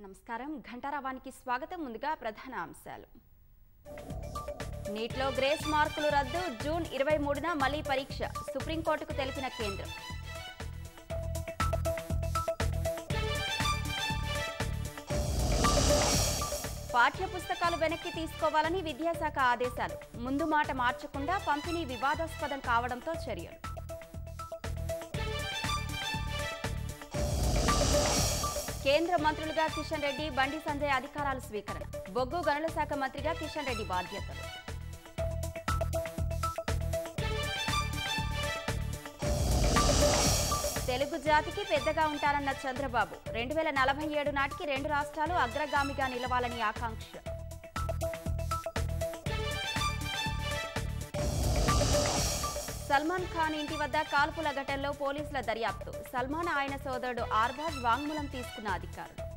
నమస్కారం ఘంటారావానికి స్వాగతం ముందుగా ప్రధాన అంశాలు నీట్లో గ్రేస్ మార్కులు రద్దు జూన్ ఇరవై మూడున మళ్లీ పరీక్ష సుప్రీంకోర్టుకు తెలిపిన కేంద్రం పాఠ్య పుస్తకాలు వెనక్కి తీసుకోవాలని విద్యాశాఖ ఆదేశాలు ముందు మాట మార్చకుండా పంపిణీ వివాదాస్పదం కావడంతో చర్యలు కేంద్ర మంత్రులుగా కిషన్ రెడ్డి బండి సంజయ్ అధికారాలు స్వీకరణ బొగ్గు గనుల శాఖ మంత్రిగా కిషన్ రెడ్డి బాధ్యతలు తెలుగు జాతికి పెద్దగా ఉంటారన్న చంద్రబాబు రెండు వేల నలభై ఏడు నాటికి రెండు రాష్ట్రాలు అగ్రగామిగా నిలవాలని ఆకాంక్ష సల్మాన్ ఖాన్ ఇంటి వద్ద కాల్పుల ఘటనలో పోలీసుల దర్యాప్తు సల్మాన్ ఆయన సోదరుడు ఆర్బాజ్ వాంగ్మూలం తీసుకున్న అధికారులు